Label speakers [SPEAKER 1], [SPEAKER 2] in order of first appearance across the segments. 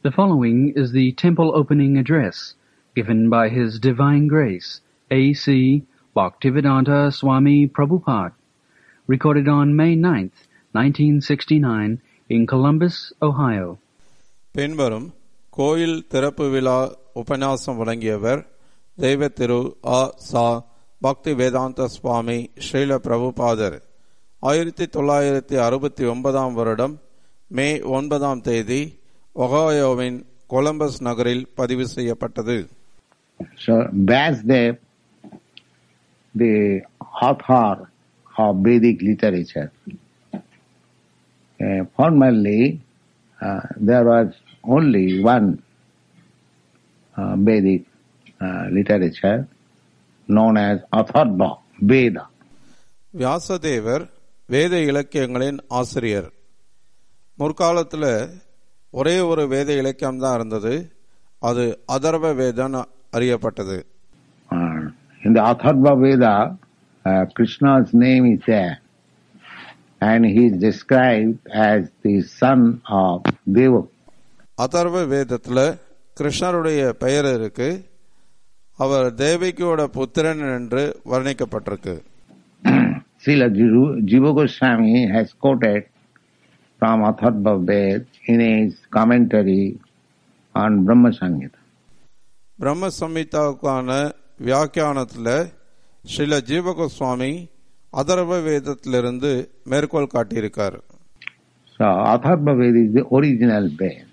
[SPEAKER 1] The following is the temple opening address given by His Divine Grace, A.C. Bhaktivedanta Swami Prabhupada, recorded on May 9th, 1969 in Columbus, Ohio.
[SPEAKER 2] பின்வரும் கோயில் திறப்பு விழா உபன்யாசம் வழங்கியவர் தெய்வ திரு ஆ சா பக்தி வேதாந்த சுவாமி ஸ்ரீல பிரபுபாதர் ஆயிரத்தி தொள்ளாயிரத்தி அறுபத்தி ஒன்பதாம் வருடம் மே ஒன்பதாம் தேதி ஒகாயோவின் கொலம்பஸ் நகரில் பதிவு செய்யப்பட்டது
[SPEAKER 3] So Vyasdev, the author of Vedic literature, uh, formerly uh, there was only one uh, Vedic uh, literature known as Atharva Veda.
[SPEAKER 2] வியாசதேவர் வேத இலக்கியங்களின் ஆசிரியர் முற்காலத்தில் ஒரே ஒரு வேத இலக்கியம் தான் இருந்தது அது அதர்வ வேதம் அறியப்பட்டது
[SPEAKER 3] Uh, in the Atharva Veda, uh, Krishna's name is there, and he is described as the son of Deva.
[SPEAKER 2] Atharva வேதத்தில் கிருஷ்ணருடைய பெயர் இருக்கு அவர் தேவிகியோட புத்திரன் என்று வர்ணிக்கப்பட்டிருக்கு
[SPEAKER 3] Srila Jiru- Jiva Goswami has quoted from Atharva Ved in his commentary on Brahma Samhita.
[SPEAKER 2] பிரம்ம சம்ஹிதாவுக்கான வியாக்கியானத்தில் ஸ்ரீல ஜீவகோஸ்வாமி அதர்வ வேதத்திலிருந்து மேற்கோள் காட்டியிருக்கார்
[SPEAKER 3] So Atharva Ved is the original Ved.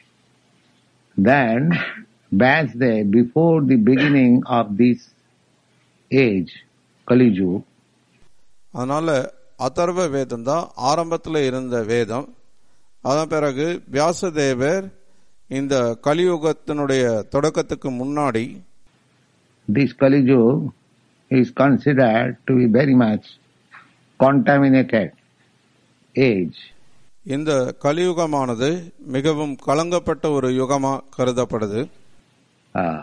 [SPEAKER 3] Then Vyasdev, before the beginning of this age, Kali Yuga,
[SPEAKER 2] அதனால அதர்வ வேதம் தான் ஆரம்பத்தில் இருந்த வேதம் அதன் பிறகு வியாசதேவர் இந்த கலியுகத்தினுடைய தொடக்கத்துக்கு முன்னாடி
[SPEAKER 3] this Kali Yuga is considered to be very much contaminated age.
[SPEAKER 2] இந்த கலியுகமானது மிகவும் கலங்கப்பட்ட ஒரு யுகமா கருதப்படுது
[SPEAKER 3] Uh,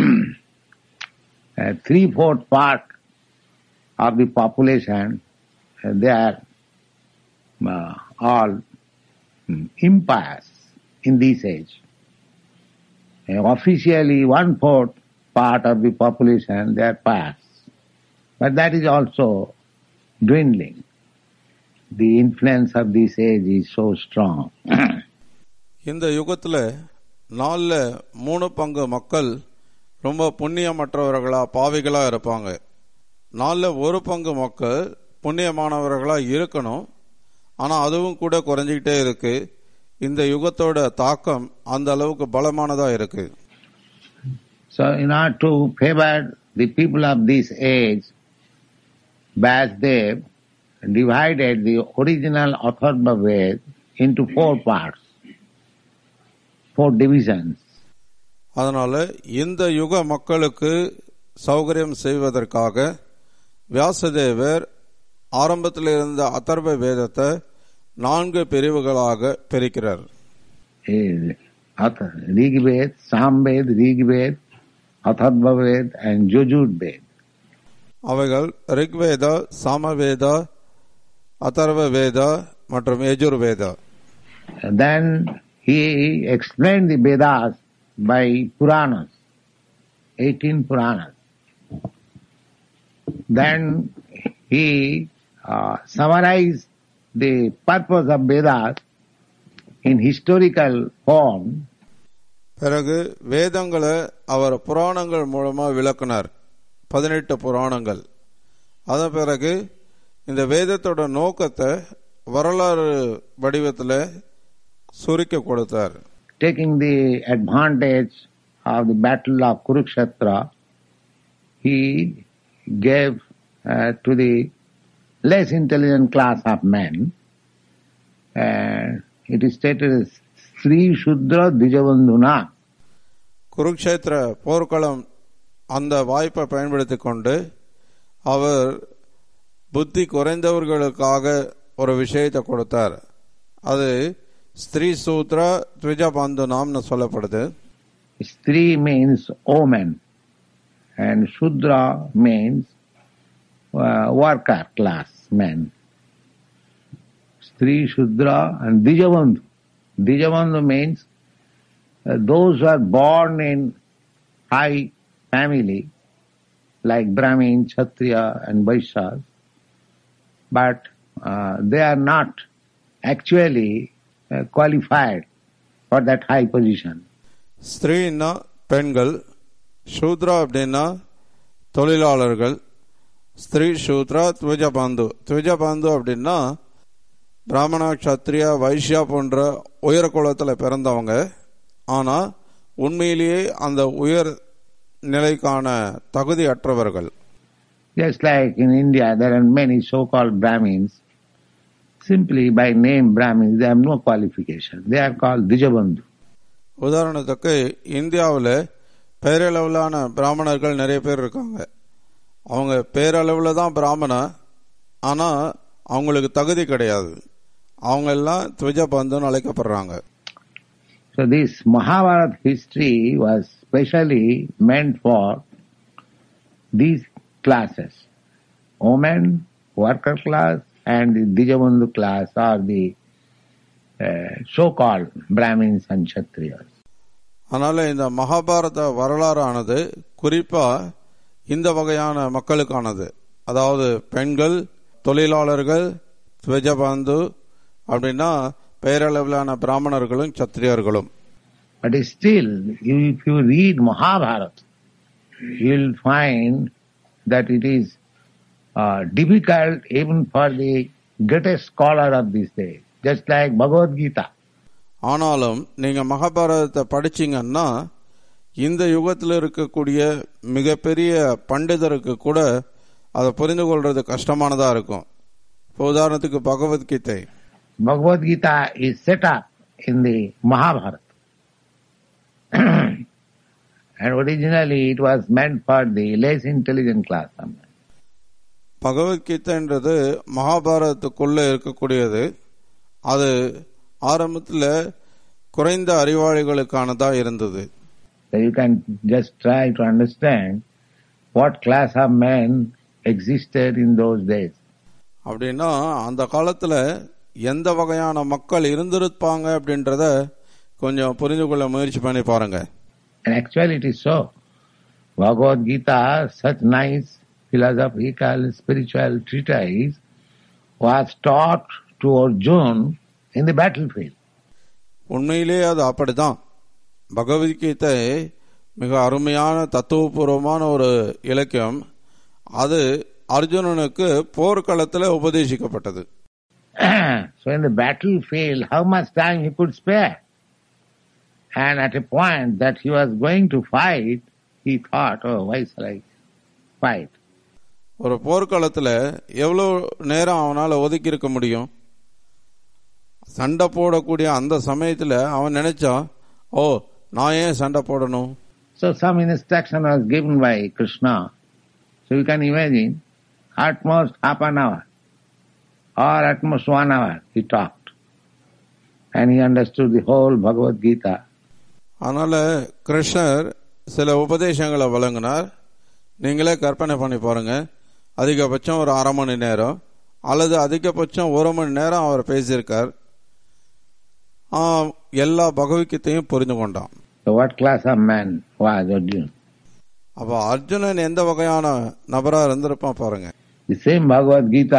[SPEAKER 3] uh, three-fourth part of the population, uh, they are uh, all mm, impious in this age. Uh, officially, one-fourth part of the population, they are pious. But that is also dwindling. The influence of this age is so strong.
[SPEAKER 2] இந்த யுகத்துல நாலுல மூணு பங்கு மக்கள் ரொம்ப புண்ணியமற்றவர்களா பாவிகளா இருப்பாங்க நாலுல ஒரு பங்கு மக்கள் புண்ணியமானவர்களா இருக்கணும் ஆனா அதுவும் கூட குறைஞ்சிக்கிட்டே இருக்கு இந்த யுகத்தோட தாக்கம் அந்த அளவுக்கு பலமானதா இருக்கு
[SPEAKER 3] So in order to favor the people of this age, Vyasdev divided the original Atharva Ved into four parts, four divisions.
[SPEAKER 2] அதனால இந்த யுக மக்களுக்கு சௌகரியம் செய்வதற்காக வியாசதேவர் ஆரம்பத்தில் இருந்த அதர்வ வேதத்தை நான்கு பிரிவுகளாக பிரிக்கிறார்
[SPEAKER 3] Eh, Ath- Rig Ved, Sam Ved, Rig Ved, Atharva Ved and Jujud Ved.
[SPEAKER 2] அவைகள் ரிக்வேதா சாமவேதா அதர்வ வேதா மற்றும் Yajurveda
[SPEAKER 3] And then he explained the Vedas by Puranas, 18 Puranas. Then he uh, summarized the purpose of Vedas in historical form
[SPEAKER 2] பிறகு வேதங்களை அவர் புராணங்கள் மூலமா விளக்குனார் பதினெட்டு புராணங்கள் அதன் பிறகு இந்த வேதத்தோட நோக்கத்தை வரலாறு வடிவத்தில் சுருக்க கொடுத்தார்
[SPEAKER 3] taking the advantage of the battle of Kurukshetra, he gave uh, to the less intelligent class of men, and it is stated as Sri Shudra Dijavandhuna.
[SPEAKER 2] Kurukshetra போர்க்களம் அந்த வாய்ப்பை பயன்படுத்தி கொண்டு அவர் புத்தி குறைந்தவர்களுக்காக ஒரு விஷயத்தை கொடுத்தார் அது ஸ்திரீ சூத்ரா த்விஜபந்து நாம்னு சொல்லப்படுது
[SPEAKER 3] Stri means woman, and Shudra means uh, worker class men. Stri, Shudra, and Dijavandhu. Dijavandhu means uh, those who are born in high family, like Brahmin, Kshatriya and Vaishyas, but uh, they are not actually uh, qualified for that high position.
[SPEAKER 2] ஸ்திரீன்னா பெண்கள் சூத்ரா அப்படின்னா தொழிலாளர்கள் ஸ்திரீ சூத்ரா துவஜபாந்து துவஜபாந்து அப்படின்னா பிராமணா க்ஷத்ரியா வைஷ்யா போன்ற உயர் குலத்தில் பிறந்தவங்க ஆனால் உண்மையிலேயே அந்த உயர் நிலைக்கான தகுதி அற்றவர்கள்
[SPEAKER 3] Just like in India, there are many so-called Brahmins. Simply by name Brahmins, they have no qualification. They are called Dijabandhu.
[SPEAKER 2] உதாரணத்துக்கு இந்தியாவில் பேரளவிலான பிராமணர்கள் நிறைய பேர் இருக்காங்க அவங்க பேரளவில் தான் பிராமணன் ஆனால் அவங்களுக்கு தகுதி கிடையாது அவங்க எல்லாம் துவஜபந்துன்னு அழைக்கப்படுறாங்க
[SPEAKER 3] So this Mahabharata history was specially meant for these classes. Women, worker class and the Dijabandhu class are the uh, so-called Brahmins and Kshatriyas.
[SPEAKER 2] அதனால இந்த மகாபாரத வரலாறானது குறிப்பா இந்த வகையான மக்களுக்கானது அதாவது பெண்கள் தொழிலாளர்கள் துவஜபந்து அப்படின்னா பேரளவிலான பிராமணர்களும் சத்திரியர்களும்
[SPEAKER 3] But still, you, if you read Mahabharata, you'll find that it is uh, difficult even for the greatest scholar of this day, just like Bhagavad Gita.
[SPEAKER 2] ஆனாலும் நீங்க மகாபாரதத்தை படிச்சீங்கன்னா இந்த யுகத்தில் இருக்கக்கூடிய மிகப்பெரிய பண்டிதருக்கு கூட அதை புரிந்து கொள்றது கஷ்டமானதா இருக்கும் இப்போ உதாரணத்துக்கு Bhagavad Gita
[SPEAKER 3] Bhagavad Gita is set up in the Mahabharata. and originally it was meant for the less intelligent class.
[SPEAKER 2] பகவத்கீதைன்றது மகாபாரதத்துக்குள்ள இருக்கக்கூடியது அது ஆரம்பத்தில் குறைந்த அறிவாளிகளுக்கானதா இருந்தது
[SPEAKER 3] So you can just try to understand what class of men existed in those days.
[SPEAKER 2] அப்படின்னா அந்த காலத்துல எந்த வகையான மக்கள் இருந்திருப்பாங்க அப்படின்றத கொஞ்சம் புரிந்து கொள்ள முயற்சி பண்ணி பாருங்க
[SPEAKER 3] And actually it is so. Bhagavad Gita, such nice philosophical, spiritual treatise, was taught to Arjuna in the battlefield.
[SPEAKER 2] உண்மையிலே அது அப்படிதான் பகவத்கீதை மிக அருமையான தத்துவபூர்வமான ஒரு இலக்கியம் அது அர்ஜுனனுக்கு போர்க்களத்தில் உபதேசிக்கப்பட்டது
[SPEAKER 3] so in the battlefield, how much time he could spare? And at a point that he was going to fight, he thought, oh, why shall I fight?
[SPEAKER 2] ஒரு போர்க்களத்தில் எவ்வளோ நேரம் அவனால் ஒதுக்கி இருக்க முடியும் சண்டை போடக்கூடிய அந்த சமயத்தில் அவன் நினைச்சான் ஓ நான் ஏன் சண்டை போடணும்
[SPEAKER 3] So some instruction was given by Krishna. So you can imagine, at most half an hour or at most one hour he talked. And he understood the whole Bhagavad Gita.
[SPEAKER 2] அதனால கிருஷ்ணர் சில உபதேசங்களை வழங்கினார் நீங்களே கற்பனை பண்ணி பாருங்க அதிகபட்சம் ஒரு அரை மணி நேரம் அல்லது அதிகபட்சம் ஒரு மணி நேரம் அவர் பேசியிருக்கார் ஆ, எல்லா பகவத்கீதையும் புரிந்து கொண்டான்
[SPEAKER 3] So what class of man was Arjuna?
[SPEAKER 2] அப்ப அர்ஜுனன் எந்த வகையான நபரா இருந்திருப்பான் பாருங்க
[SPEAKER 3] The same Bhagavad Gita,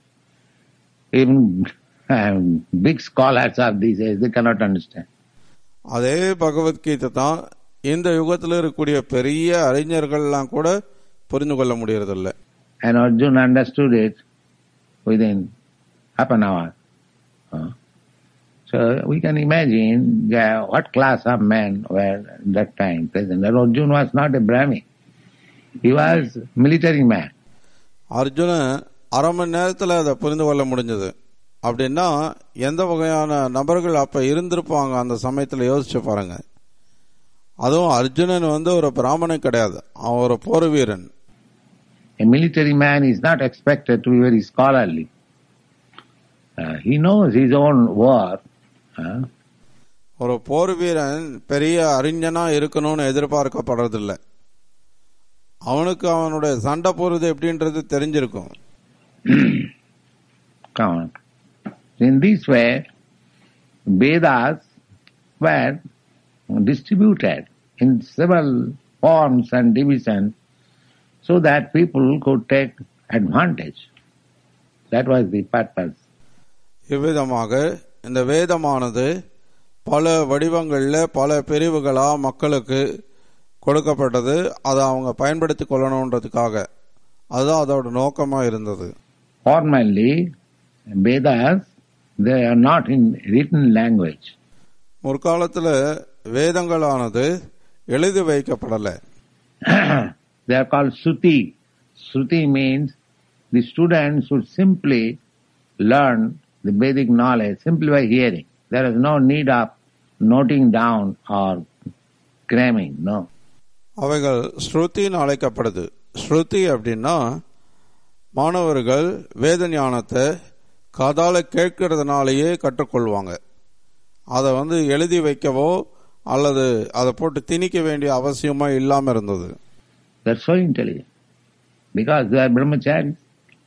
[SPEAKER 3] even um, big scholars of these days, they cannot understand.
[SPEAKER 2] அதே பகவத்கீதை தான் இந்த யுகத்தில் இருக்கக்கூடிய பெரிய அறிஞர்கள்லாம் கூட புரிந்து கொள்ள முடியறதில்ல
[SPEAKER 3] And Arjuna understood it within half an hour. Uh, So we can imagine uh, what class of men were at that time present. And Arjuna was not a Brahmin. He was military man.
[SPEAKER 2] Arjunan அரை மணி நேரத்தில் அதை புரிந்து கொள்ள முடிஞ்சது அப்படின்னா எந்த வகையான நபர்கள் அப்ப இருந்திருப்பாங்க அந்த சமயத்தில் யோசிச்சு பாருங்க அதுவும் அர்ஜுனன் வந்து ஒரு பிராமணன் கிடையாது அவன் ஒரு போர் வீரன்
[SPEAKER 3] A military man is not expected to be very scholarly. Uh, he knows his own war. uh,
[SPEAKER 2] ஒரு போர் வீரன் பெரிய அறிஞனா இருக்கணும்னு எதிர்பார்க்கப்படுறதில்ல அவனுக்கு அவனுடைய சண்டை போறது எப்படின்றது தெரிஞ்சிருக்கும்
[SPEAKER 3] Come on. In this way, Vedas were distributed in several forms and divisions so that people could take advantage. That was the purpose.
[SPEAKER 2] இவ்விதமாக இந்த வேதமானது பல வடிவங்களில் பல பிரிவுகளா மக்களுக்கு கொடுக்கப்பட்டது அதை அவங்க பயன்படுத்தி கொள்ளணுன்றதுக்காக அதுதான் அதோட நோக்கமா இருந்தது
[SPEAKER 3] Formerly, Vedas, they are not in written language.
[SPEAKER 2] முற்காலத்துல வேதங்களானது எழுதி வைக்கப்படலை
[SPEAKER 3] they are called Suti. Suti means the student should simply learn the Vedic knowledge simply by hearing. There is no need of noting down or cramming, no.
[SPEAKER 2] அவைகள் ஸ்ருதின்னு அழைக்கப்படுது ஸ்ருதி அப்படின்னா மாணவர்கள் வேத ஞானத்தை காதால கேட்கறதுனாலேயே கற்றுக்கொள்வாங்க அதை வந்து எழுதி வைக்கவோ அல்லது அதை போட்டு திணிக்க வேண்டிய அவசியமா இல்லாம இருந்தது
[SPEAKER 3] They are so intelligent because they are brahmacharis.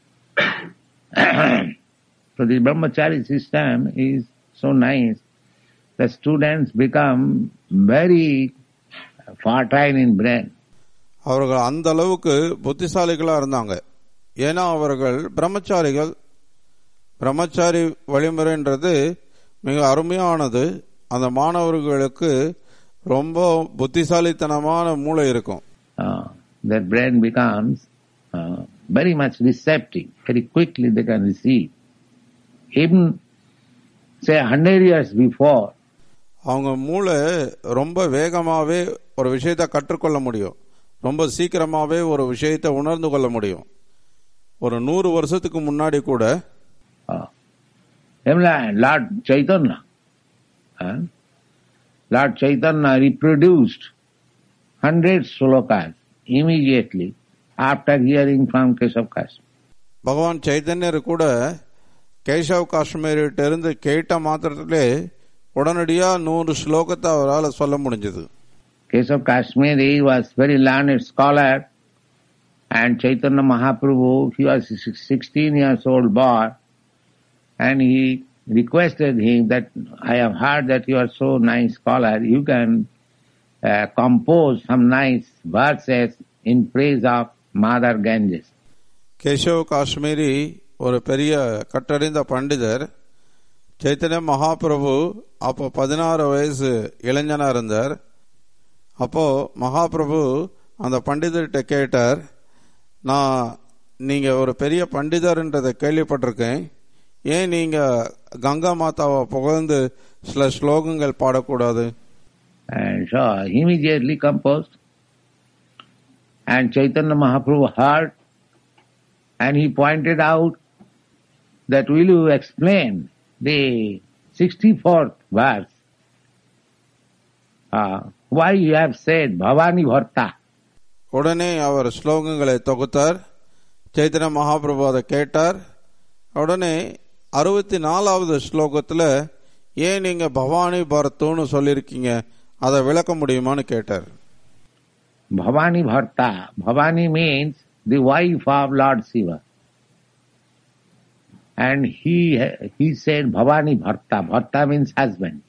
[SPEAKER 3] so the brahmachari system is so nice. The students become very fertile in brain.
[SPEAKER 2] அவர்கள் அந்த அளவுக்கு புத்திசாலிகளா இருந்தாங்க ஏன்னா அவர்கள் பிரம்மச்சாரிகள் பிரம்மச்சாரி வழிமுறைன்றது மிக அருமையானது அந்த மாணவர்களுக்கு ரொம்ப புத்திசாலித்தனமான மூளை இருக்கும்
[SPEAKER 3] uh, their brain becomes uh, very much receptive. Very quickly they can receive. Even, say, hundred years before,
[SPEAKER 2] அவங்க மூளை ரொம்ப வேகமாவே ஒரு விஷயத்தை கற்றுக்கொள்ள முடியும் ரொம்ப சீக்கிரமாவே ஒரு விஷயத்தை உணர்ந்து கொள்ள முடியும் ஒரு நூறு வருஷத்துக்கு முன்னாடி கூட
[SPEAKER 3] uh, even like Lord Chaitanya, uh, Lord Chaitanya reproduced hundred slokas immediately after hearing from Keshav Kash.
[SPEAKER 2] பகவான் சைதன்யர் கூட கேசவ் காஷ்மீர்கிட்ட இருந்து கேட்ட மாத்திரத்திலே உடனடியா நூறு ஸ்லோகத்தை அவரால் சொல்ல முடிஞ்சது
[SPEAKER 3] Keshav Kashmiri was very learned scholar and Chaitanya Mahaprabhu, he was a 16 years old boy and he requested him that I have heard that you are so nice scholar, you can uh, compose some nice verses in praise of Mother Ganges.
[SPEAKER 2] Keshav Kashmiri ஒரு பெரிய கற்றறிந்த பண்டிதர் சைத்தன்ய மகாபிரபு அப்போ பதினாறு வயசு இளைஞனா இருந்தார் அப்போ மகாபிரபு அந்த பண்டிதர்கிட்ட கேட்டார் நான் நீங்க ஒரு பெரிய பண்டிதர்ன்றதை கேள்விப்பட்டிருக்கேன் ஏன் நீங்க கங்கா மாதாவை புகழ்ந்து சில ஸ்லோகங்கள் பாடக்கூடாது
[SPEAKER 3] And so he immediately composed. And Chaitanya Mahaprabhu heard and he pointed out that will you explain the 64th verse? Uh, why you have said Bhavani Bharta?
[SPEAKER 2] உடனே அவர் ஸ்லோகங்களை தொகுத்தார் சைத்தன்ய மகாபிரபு அதை கேட்டார் உடனே அறுபத்தி நாலாவது ஸ்லோகத்துல ஏன் நீங்க பவானி பரத்துன்னு சொல்லியிருக்கீங்க அதை விளக்க முடியுமான்னு கேட்டார்
[SPEAKER 3] Bhavani Bharta. Bhavani means the wife of Lord Shiva. And he, he said Bhavani Bharta. Bharta means husband.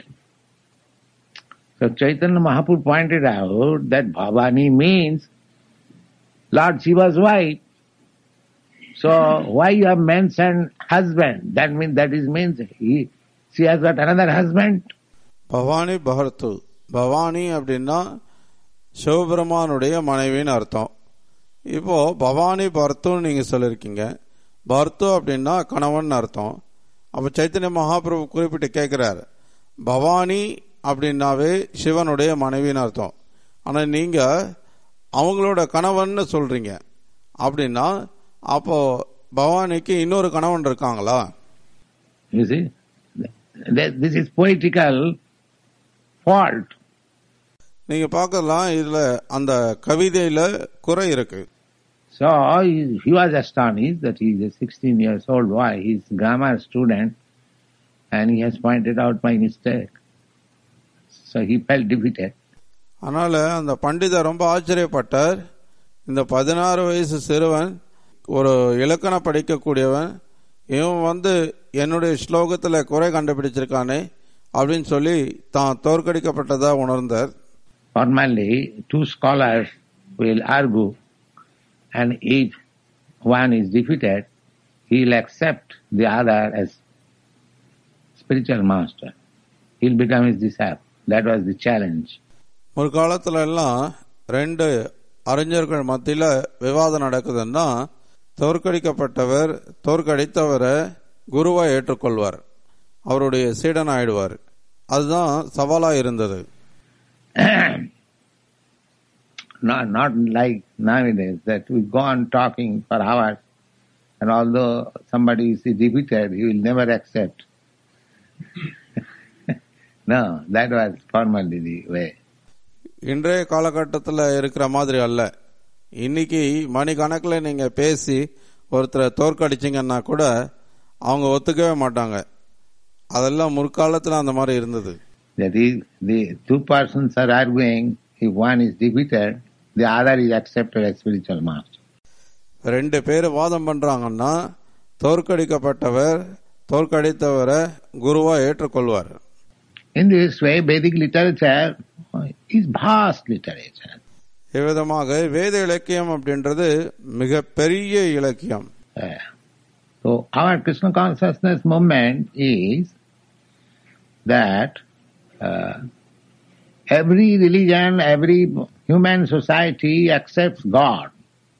[SPEAKER 3] So Chaitanya Mahaprabhu pointed out that Bhavani means Lord Shiva's wife. So why you have mentioned husband? That means that is means he, she has got another husband.
[SPEAKER 2] Bhavani Bharath Bhavani அப்படின்னா சிவபெருமானுடைய மனைவின்னு அர்த்தம் இப்போ பவானி பர்த்துன்னு நீங்க சொல்லியிருக்கீங்க பர்த்து அப்படின்னா கணவன் அர்த்தம் அப்ப சைத்தன்ய மகாபிரபு குறிப்பிட்டு கேட்கிறார் பவானி அப்படின்னாவே சிவனுடைய மனைவின்னு அர்த்தம் ஆனா நீங்க அவங்களோட கணவன்னு சொல்றீங்க அப்படின்னா அப்போ பவானிக்கு இன்னொரு கணவன் இருக்காங்களா
[SPEAKER 3] You see, Th- this is poetical fault.
[SPEAKER 2] நீங்க பார்க்கலாம் இதுல அந்த கவிதையில குறை இருக்கு
[SPEAKER 3] So he, he was astonished that he is a 16 years old boy. He is grammar student and he has pointed out my mistake. So he felt defeated.
[SPEAKER 2] அதனால அந்த பண்டிதர் ரொம்ப ஆச்சரியப்பட்டார் இந்த பதினாறு வயசு சிறுவன் ஒரு இலக்கணம் படிக்கக்கூடியவன் இவன் வந்து என்னுடைய ஸ்லோகத்துல குறை கண்டுபிடிச்சிருக்கானே அப்படின்னு சொல்லி தான் தோற்கடிக்கப்பட்டதா உணர்ந்தார்
[SPEAKER 3] Formally, two scholars will argue, and if one is defeated, he will accept the other as spiritual master. He will become his disciple. That was the challenge.
[SPEAKER 2] ஒரு காலத்துல எல்லாம் ரெண்டு அறிஞர்கள் மத்தியில விவாதம் நடக்குதுன்னா தோற்கடிக்கப்பட்டவர் தோற்கடித்தவரை குருவா ஏற்றுக்கொள்வார் அவருடைய சீடன் ஆயிடுவார் அதுதான் சவாலா இருந்தது
[SPEAKER 3] not, not like nowadays that we go on talking for hours and although somebody is defeated, he will never accept. no, that was formerly the way.
[SPEAKER 2] இன்றைய காலகட்டத்தில் இருக்கிற மாதிரி அல்ல இன்னைக்கு மணிக்கணக்கில் நீங்க பேசி ஒருத்தரை தோற்கடிச்சிங்கன்னா கூட அவங்க ஒத்துக்கவே மாட்டாங்க அதெல்லாம் முற்காலத்தில் அந்த மாதிரி இருந்தது
[SPEAKER 3] That is, the two persons are arguing, if one is defeated, the other is accepted as spiritual master.
[SPEAKER 2] ரெண்டு பேர் வாதம் பண்றாங்கன்னா தோற்கடிக்கப்பட்டவர் தோற்கடித்தவரை குருவா ஏற்றுக்கொள்வார்
[SPEAKER 3] In this way, Vedic literature is vast literature.
[SPEAKER 2] இவ்விதமாக வேத இலக்கியம் அப்படின்றது மிக பெரிய இலக்கியம்
[SPEAKER 3] Uh, so our Krishna consciousness movement is that uh, every religion, every human society accepts God,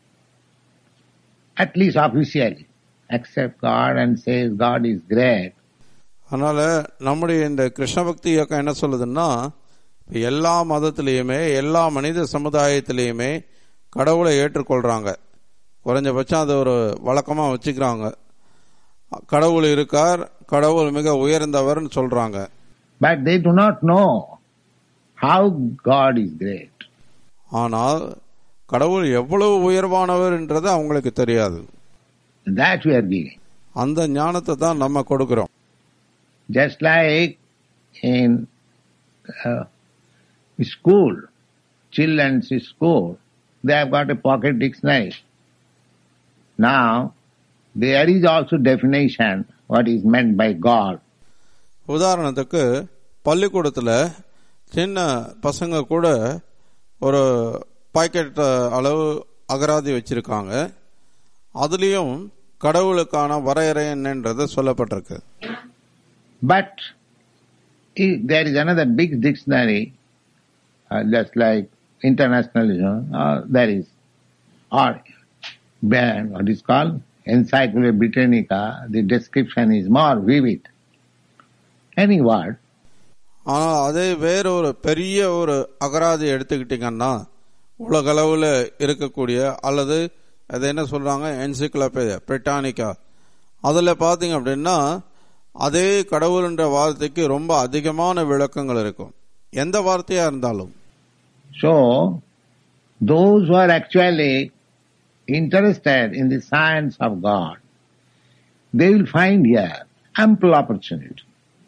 [SPEAKER 3] at least officially, accepts God and says God is great.
[SPEAKER 2] அதனால நம்முடைய இந்த கிருஷ்ண பக்தி இயக்கம் என்ன சொல்லுதுன்னா இப்ப எல்லா மதத்திலையுமே எல்லா மனித சமுதாயத்திலையுமே கடவுளை ஏற்றுக்கொள்றாங்க குறைஞ்சபட்சம் அது ஒரு வழக்கமா வச்சுக்கிறாங்க கடவுள் இருக்கார் கடவுள் மிக உயர்ந்தவர்னு சொல்றாங்க
[SPEAKER 3] But they do not know how God is great.
[SPEAKER 2] ஆனால் கடவுள் எவ்வளவு உயர்வானவர்ன்றது அவங்களுக்கு தெரியாது
[SPEAKER 3] That we are giving.
[SPEAKER 2] அந்த ஞானத்தை தான் நம்ம கொடுக்கிறோம்
[SPEAKER 3] Just like in uh, school, children's school, they have got a pocket dictionary. Now, there is also definition what is meant by God.
[SPEAKER 2] உதாரணத்துக்கு பள்ளிக்கூடத்தில் சின்ன பசங்க கூட ஒரு பாக்கெட் அளவு அகராதி வச்சிருக்காங்க அதுலேயும் கடவுளுக்கான வரையறை என்னன்றது சொல்லப்பட்டிருக்கு
[SPEAKER 3] But if there is another big dictionary, uh, just like internationalism, uh, there is, or uh, what is called Encyclopedia Britannica, the description is more vivid. Any word,
[SPEAKER 2] ஆனால் அதே வேற ஒரு பெரிய ஒரு அகராதி எடுத்துக்கிட்டீங்கன்னா உலகளவில் இருக்கக்கூடிய அல்லது அது என்ன சொல்றாங்க என்சிக்ளோபீடியா பிரிட்டானிக்கா அதில் பார்த்தீங்க அப்படின்னா அதே கடவுள்ன்ற வார்த்தைக்கு ரொம்ப அதிகமான விளக்கங்கள் இருக்கும் எந்த வார்த்தையா இருந்தாலும்
[SPEAKER 3] So, those who are actually interested in the science of God, they will find here ample opportunity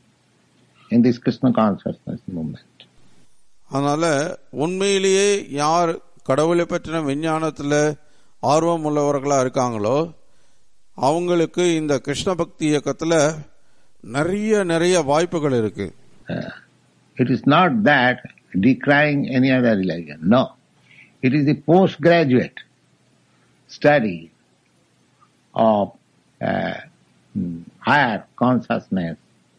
[SPEAKER 3] in this Krishna consciousness movement.
[SPEAKER 2] அதனால உண்மையிலேயே யார் கடவுளை பற்றின விஞ்ஞானத்துல ஆர்வம் உள்ளவர்களா இருக்காங்களோ அவங்களுக்கு இந்த கிருஷ்ண பக்தி இயக்கத்துல நிறைய நிறைய வாய்ப்புகள் இருக்கு
[SPEAKER 3] Uh, it is not that decrying any other religion. No. It is the postgraduate study of uh, mm, higher consciousness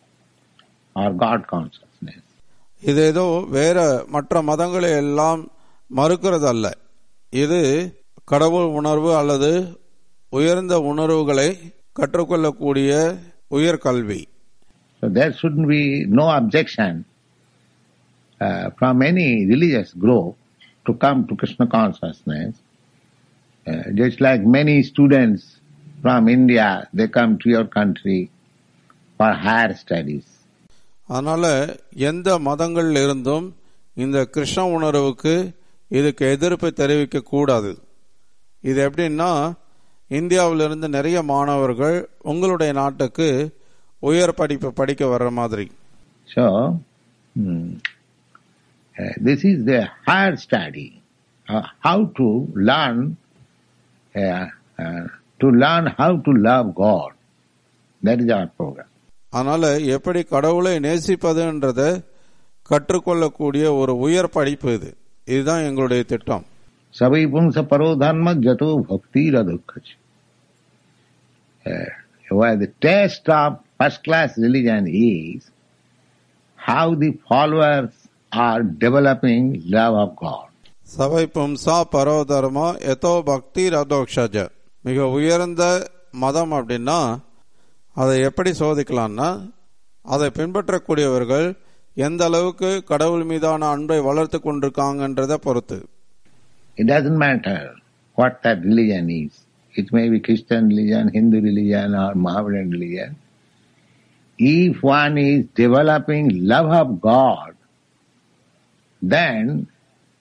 [SPEAKER 3] or God consciousness.
[SPEAKER 2] இது ஏதோ வேற மற்ற மதங்களை எல்லாம் மறுக்கிறது அல்ல இது கடவுள் உணர்வு அல்லது உயர்ந்த உணர்வுகளை கற்றுக்கொள்ளக்கூடிய உயர்கல்வி
[SPEAKER 3] So there shouldn't be no objection uh, from any religious group to come to Krishna consciousness. Uh, just like many students from India, they come to your country for higher studies.
[SPEAKER 2] அதனால எந்த மதங்கள் இருந்தும் இந்த கிருஷ்ண உணர்வுக்கு இதுக்கு எதிர்ப்பு தெரிவிக்க கூடாது இது எப்படின்னா இந்தியாவிலிருந்து நிறைய மாணவர்கள் உங்களுடைய நாட்டுக்கு உயர் படிப்பு படிக்க வர்ற மாதிரி
[SPEAKER 3] So, hmm, uh, this is the higher study, uh, how to learn, uh, uh, to learn how to love God. That is our program.
[SPEAKER 2] அதனால எப்படி கடவுளை நேசிப்பதுன்றத கற்றுக்கொள்ளக்கூடிய ஒரு உயர் படிப்பு இது இதுதான் எங்களுடைய திட்டம்
[SPEAKER 3] सवै पुंस परो धर्म जतो भक्ति रदुख Where the test of first class religion is how the followers are developing love of God.
[SPEAKER 2] சபை பும்சா பரோதர்மா எதோ பக்தி ரதோக்ஷஜ மிக உயர்ந்த மதம் அப்படின்னா அதை எப்படி சோதிக்கலாம்னா அதை பின்பற்றக்கூடியவர்கள் எந்த அளவுக்கு கடவுள் மீதான அன்பை வளர்த்து கொண்டிருக்காங்கன்றதை பொறுத்து
[SPEAKER 3] It doesn't matter what that religion is. It may be Christian religion, Hindu religion, or Mohammedan religion. If one is developing love of God, then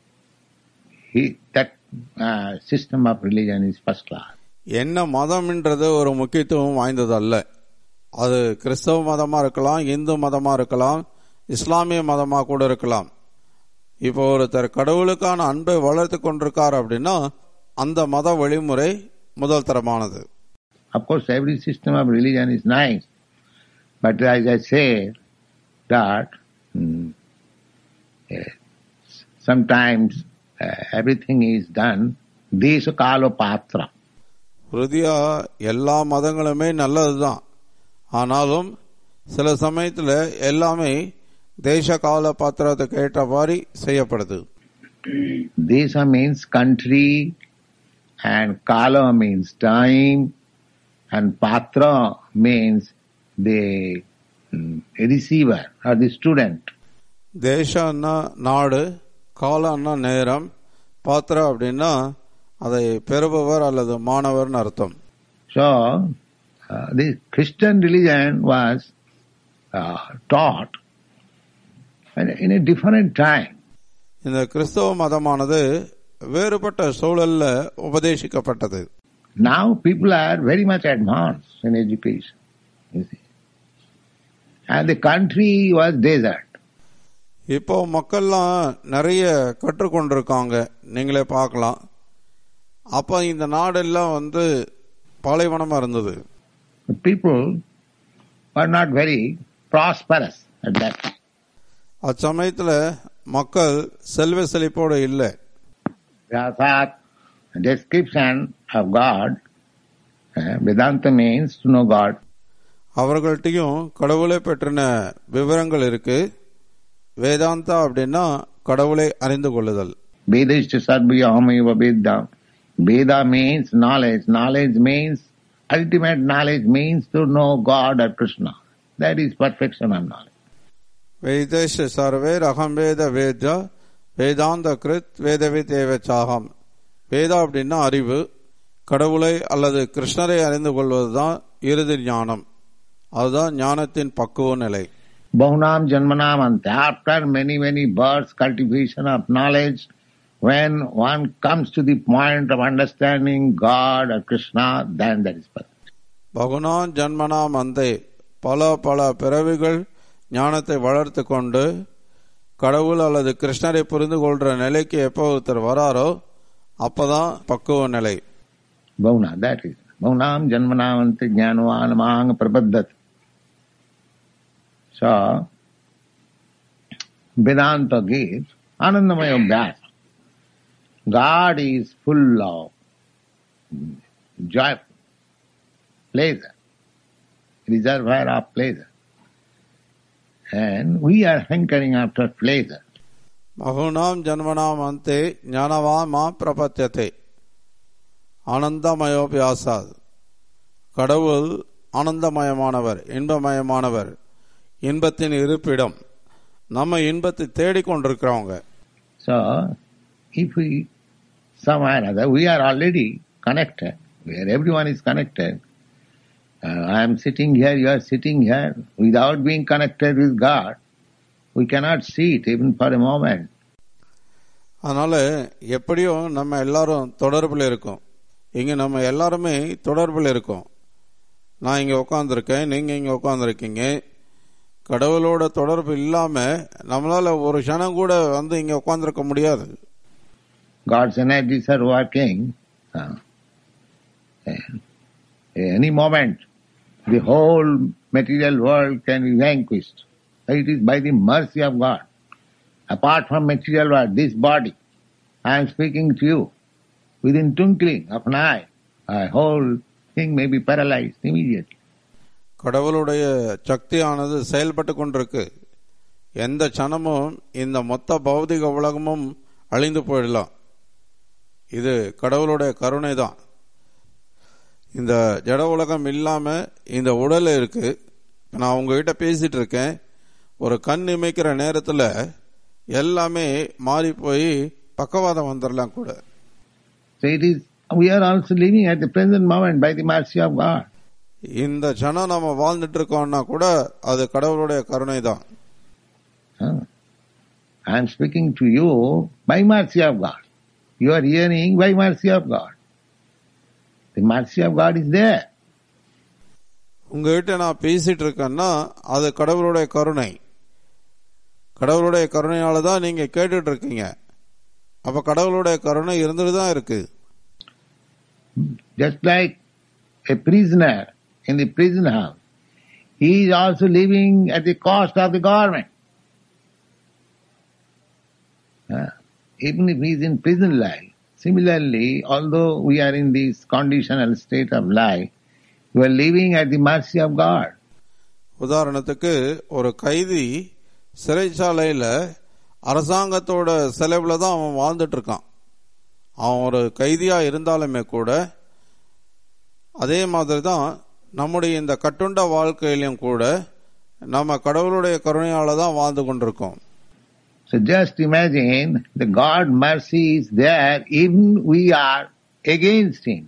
[SPEAKER 3] he, that uh, system of religion is first class.
[SPEAKER 2] என்ன மதம்ன்றது ஒரு முக்கியத்துவம் வாய்ந்தது அல்ல அது கிறிஸ்தவ மதமா இருக்கலாம் இந்து மதமா இருக்கலாம் இஸ்லாமிய மதமா கூட இருக்கலாம் இப்போ ஒருத்தர் கடவுளுக்கான அன்பை வளர்த்து கொண்டிருக்கார் அப்படின்னா அந்த மத வழிமுறை முதல் தரமானது
[SPEAKER 3] Of course, every system of religion is nice, but as I say, that hmm, eh, sometimes uh, everything is done desha kala patra.
[SPEAKER 2] உறுதியா எல்லா மதங்களுமே நல்லதுதான் ஆனாலும் சில சமயத்துல எல்லாமே தேச கால பாத்திரத்துக்கு ஏற்ற மாதிரி செய்யப்படுது
[SPEAKER 3] Desha means country, and kala means time, and patra means the hmm, receiver or the student.
[SPEAKER 2] தேசம்னா நாடு காலம்னா நேரம் பாத்திரம் அப்படின்னா அதை பெறுபவர் அல்லது மாணவர்னு அர்த்தம்
[SPEAKER 3] So, uh, the Christian religion was uh, taught in a- in a different time.
[SPEAKER 2] இந்த கிறிஸ்தவ மதமானது வேறுபட்ட சூழல்ல உபதேசிக்கப்பட்டது
[SPEAKER 3] Now people are very much advanced in education. You see. And the country was desert.
[SPEAKER 2] இப்போ மக்கள்லாம் நிறைய கற்றுக்கொண்டிருக்காங்க நீங்களே பார்க்கலாம் அப்ப இந்த நாடெல்லாம் வந்து பாலைவனமா இருந்தது
[SPEAKER 3] The people were not very prosperous at that time.
[SPEAKER 2] அச்சமயத்துல மக்கள் செல்வ செழிப்போடு இல்லை
[SPEAKER 3] Vyasat, description of God, uh, Vedanta means to know God.
[SPEAKER 2] அவர்கள்ட்டையும் கடவுளை பற்றின விவரங்கள் இருக்கு வேதாந்தா அப்படின்னா கடவுளை அறிந்து கொள்ளுதல்
[SPEAKER 3] Vedishta sarvya ahamaiva vedda. Veda means knowledge. Knowledge means, ultimate knowledge means to know God or Krishna. That is perfection of knowledge.
[SPEAKER 2] வேதேஷ சர்வே ரகம் வேத வேத்யா வேதாந்த கிருத் வேதவித் ஏவ சாகம் வேதா அப்படின்னா அறிவு கடவுளை அல்லது கிருஷ்ணரை அறிந்து கொள்வதுதான் இறுதி ஞானம் அதுதான் ஞானத்தின் பக்குவ நிலை
[SPEAKER 3] Bahunam janmanam ante. After many, many births, cultivation of knowledge, when one comes to the point of understanding God or Krishna, then that is perfect.
[SPEAKER 2] பகுனான் ஜன்மனா மந்தே பல பல பிறவிகள் ஞானத்தை வளர்த்து கொண்டு கடவுள் அல்லது கிருஷ்ணரை புரிந்து கொள்ற நிலைக்கு எப்போ ஒருத்தர் வராரோ அப்பதான் பக்குவ நிலை
[SPEAKER 3] Bahuna, that is. Bahunam janmanam ante jnanvan mahang prabadhat. So, Vedanta gives Anandamaya Vyasa. God is full of joyful pleasure, reservoir of pleasure. And we are hankering after pleasure.
[SPEAKER 2] மகுனாம் ஜன்மனாம் அந்தே ஞானவா மா பிரபத்தியத்தை ஆனந்தமயோபியாசாத் கடவுள் ஆனந்தமயமானவர் இன்பமயமானவர் இன்பத்தின் இருப்பிடம் நம்ம இன்பத்தை தேடிக்கொண்டிருக்கிறவங்க
[SPEAKER 3] So, if we somehow or other, we are already connected, where everyone is connected. Uh, I am sitting here, you are sitting here. Without being connected with God, we cannot see it even for a moment.
[SPEAKER 2] அதனால எப்படியும் நம்ம எல்லாரும் தொடர்பில் இருக்கோம் இங்க நம்ம எல்லாருமே தொடர்பில் இருக்கோம் நான் இங்க உட்காந்துருக்கேன் நீங்க இங்க உட்காந்துருக்கீங்க கடவுளோட தொடர்பு இல்லாம நம்மளால ஒரு க்ஷணம் கூட வந்து இங்க உட்காந்துருக்க முடியாது
[SPEAKER 3] God's energies are working. Uh, and any moment, the whole material world can be vanquished. It is by the mercy of God. Apart from material world, this body, I am speaking to you. Within twinkling of an eye, a whole thing may be paralyzed immediately.
[SPEAKER 2] கடவுளுடைய சக்தியானது செயல்பட்டு கொண்டிருக்கு எந்த சனமும் இந்த மொத்த பௌதிக உலகமும் அழிந்து போயிடலாம் இது கடவுளுடைய கருணை தான் இந்த ஜட உலகம் இல்லாம இந்த உடல் இருக்கு நான் உங்ககிட்ட பேசிட்டு இருக்கேன் ஒரு கண் இமைக்கிற நேரத்துல எல்லாமே மாறி போய் பக்கவாதம் வந்துடலாம் கூட
[SPEAKER 3] So it is, we are also living at the present moment by the mercy of God.
[SPEAKER 2] இந்த ஜனம் நம்ம வாழ்ந்துட்டு இருக்கோம்னா கூட அது கடவுளுடைய கருணை தான்
[SPEAKER 3] Huh? I am speaking to you by mercy of God. You are hearing by mercy of God. The mercy of God is there.
[SPEAKER 2] உங்ககிட்ட நான் பேசிட்டு இருக்கேன்னா அது கடவுளுடைய கருணை கடவுளுடைய கருணையால தான் நீங்க கேட்டுட்டு இருக்கீங்க அப்ப கடவுளுடைய கருணை இருந்துட்டு தான் இருக்கு
[SPEAKER 3] Just like a prisoner in the prison house, he is also living at the cost of the government. Huh? Even if he is in prison life. Similarly, although we are in this conditional state of life, we are living at the mercy of God.
[SPEAKER 2] உதாரணத்துக்கு ஒரு கைதி சிறைச்சாலையில அரசாங்கத்தோட செலவுல தான் அவன் வாழ்ந்துட்டு இருக்கான் அவன் ஒரு கைதியா இருந்தாலுமே கூட அதே மாதிரி தான் நம்முடைய இந்த கட்டுண்ட வாழ்க்கையிலும் கூட நம்ம கடவுளுடைய கருணையால தான் வாழ்ந்து கொண்டிருக்கோம்
[SPEAKER 3] So just imagine the God mercy is there even we are against Him.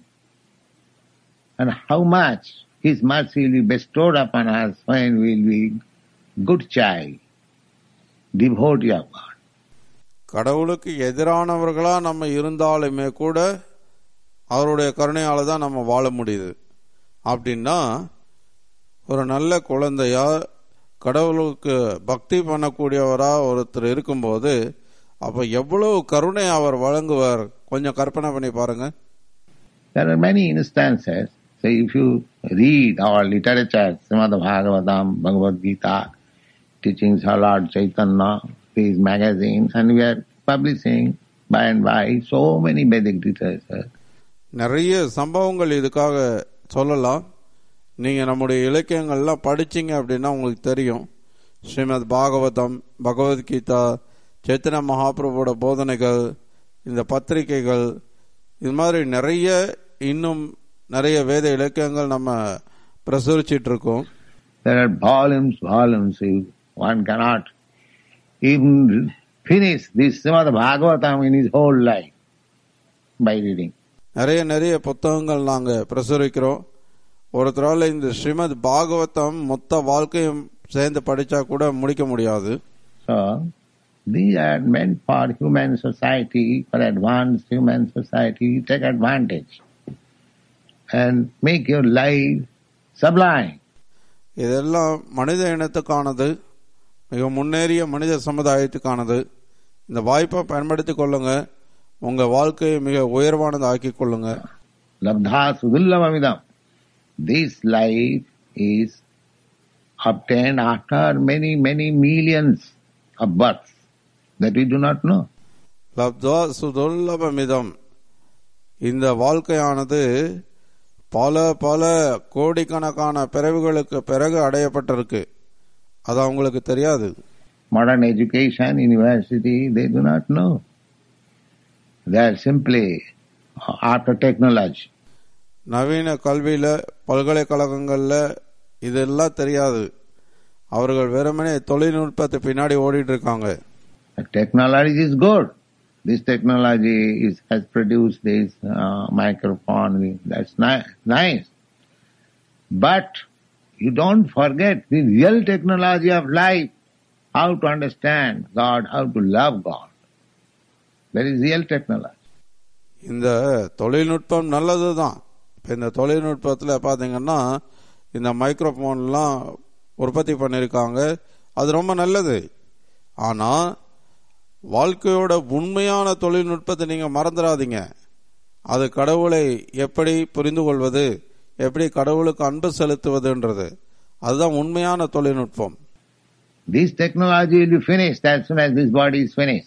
[SPEAKER 3] And how much His mercy will be bestowed upon us when we will be good child, devotee of God.
[SPEAKER 2] கடவுளுக்கு எதிரானவர்களா நம்ம இருந்தாலுமே கூட அவருடைய கருணையால தான் நம்ம வாழ முடியுது அப்படின்னா ஒரு நல்ல குழந்தையா கடவுளுக்கு பக்தி பண்ணக்கூடியவரா ஒருத்தர் இருக்கும்போது அப்ப எவ்வளவு கருணை அவர் வழங்குவார் கொஞ்சம் கற்பனை பண்ணி பாருங்க
[SPEAKER 3] There are many instances. So if you read our literature, Srimad Bhagavatam, Bhagavad Gita, teachings of Lord Chaitanya, these magazines, and we are publishing by and by so many Vedic literatures.
[SPEAKER 2] நிறைய சம்பவங்கள் இதுக்காக சொல்லலாம் நீங்க நம்முடைய இலக்கியங்கள்லாம் படிச்சீங்க அப்படின்னா உங்களுக்கு தெரியும் ஸ்ரீமத் பாகவதம் பகவத்கீதா சைத்தன்ய மகாபிரபுவோட போதனைகள் இந்த பத்திரிகைகள் இது மாதிரி நிறைய இன்னும் நிறைய வேத இலக்கியங்கள் நம்ம பிரசுரிச்சிட்டு இருக்கோம்
[SPEAKER 3] There are volumes, volumes. You- One cannot even finish this Srimad Bhagavatam in his whole life by reading.
[SPEAKER 2] நிறைய நிறைய புத்தகங்கள் நாங்க பிரசுரிக்கிறோம் ஒருத்தரால இந்த ஸ்ரீமத் பாகவதம் மொத்த வாழ்க்கையும் சேர்ந்து படிச்சா கூட முடிக்க முடியாது
[SPEAKER 3] So, these are meant for human society, for advanced human society. Take advantage and make your life sublime.
[SPEAKER 2] இதெல்லாம் மனித இனத்துக்கானது மிக முன்னேறிய மனித சமுதாயத்துக்கானது இந்த வாய்ப்பை பயன்படுத்திக் கொள்ளுங்க உங்க வாழ்க்கையை மிக உயர்வானது ஆக்கிக் கொள்ளுங்க
[SPEAKER 3] Labdha sudullamamidam. This life is obtained after many, many millions of births that we do not know.
[SPEAKER 2] லப்துவா சுதுல்லபமிதம் இந்த வாழ்க்கையானது பல பல கோடிக்கணக்கான பிறவுகளுக்கு பிறகு அடையப்பட்டிருக்கு அது அவங்களுக்கு தெரியாது
[SPEAKER 3] Modern education, university, they do not know. They are simply after technology.
[SPEAKER 2] நவீன கல்வியில பல்கலைக்கழகங்கள்ல இதெல்லாம் தெரியாது அவர்கள் வெறுமனே தொழில்நுட்பத்தை பின்னாடி ஓடிட்டு இருக்காங்க
[SPEAKER 3] The technology is good. This technology is, has produced this uh, microphone. That's ni- nice. But you don't forget the real technology of life. How to understand God, how to love God. That is real technology.
[SPEAKER 2] இந்த தொழில்நுட்பம் நல்லதுதான் இப்ப இந்த தொழில்நுட்பத்துல பாத்தீங்கன்னா இந்த மைக்ரோஃபோன்லாம் உற்பத்தி பண்ணிருக்காங்க அது ரொம்ப நல்லது ஆனா வாழ்க்கையோட உண்மையான தொழில்நுட்பத்தை நீங்க மறந்துடாதீங்க அது கடவுளை எப்படி புரிந்து கொள்வது எப்படி கடவுளுக்கு அன்பு செலுத்துவதுன்றது அதுதான் உண்மையான தொழில்நுட்பம்
[SPEAKER 3] This technology will be finished as soon as this body is finished.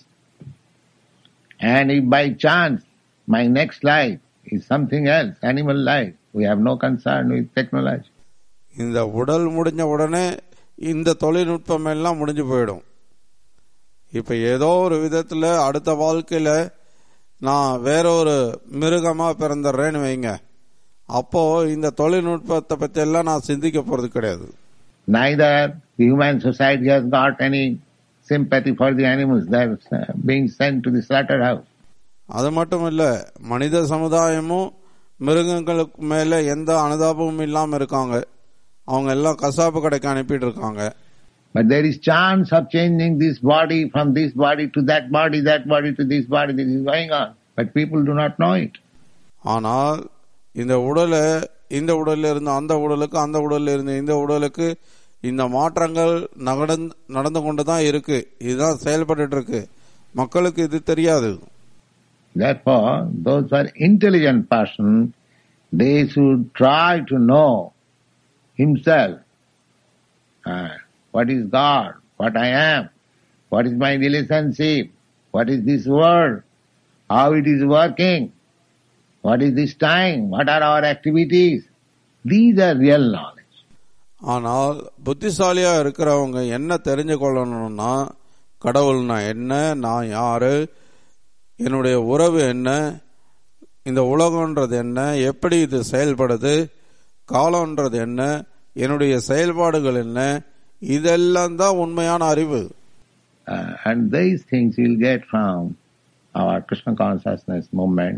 [SPEAKER 3] And if by chance my next life is something else, animal life, we have no concern with technology.
[SPEAKER 2] இந்த உடல் முடிஞ்ச உடனே இந்த தொழில்நுட்பம் எல்லாம் முடிஞ்சு போயிடும் இப்ப ஏதோ ஒரு விதத்துல அடுத்த வாழ்க்கையில நான் வேற ஒரு மிருகமா பிறந்துடுறேன்னு வைங்க அப்போ இந்த தொழில்நுட்பத்தை பத்தி எல்லாம் நான் சிந்திக்க போறது கிடையாது
[SPEAKER 3] Neither the human society has got any sympathy for the animals that are uh, being sent to the slaughterhouse.
[SPEAKER 2] அது மட்டும் இல்ல மனித சமுதாயமும் மிருகங்களுக்கு மேல எந்த அனுதாபமும் இல்லாம இருக்காங்க அவங்க எல்லாம் கசாப்பு கடைக்கு அனுப்பிட்டு இருக்காங்க
[SPEAKER 3] But there is chance of changing this body from this body to that body, that body to this body. This is going on. But people do not know it.
[SPEAKER 2] ஆனால் இந்த உடலை இந்த உடல்ல இருந்து அந்த உடலுக்கு அந்த உடல்ல இருந்து இந்த உடலுக்கு இந்த மாற்றங்கள் நடந்து நடந்து கொண்டு தான் இருக்கு இதுதான் செயல்பட்டு இருக்கு மக்களுக்கு இது தெரியாது
[SPEAKER 3] Therefore, those who are intelligent person, they should try to know himself. Uh, what is God? What I am? What is my relationship? What is this world? How it is working? What is this time? What are our activities? These are real knowledge.
[SPEAKER 2] ஆனால் புத்திசாலியா இருக்கிறவங்க என்ன தெரிஞ்சு கொள்ளணும்னா கடவுள்னா என்ன நான் யாரு என்னுடைய உறவு என்ன இந்த உலகம்ன்றது என்ன எப்படி இது செயல்படுது காலம்ன்றது என்ன என்னுடைய செயல்பாடுகள் என்ன இதெல்லாம் தான் உண்மையான அறிவு
[SPEAKER 3] Uh, and these things you'll get from our Krishna consciousness movement.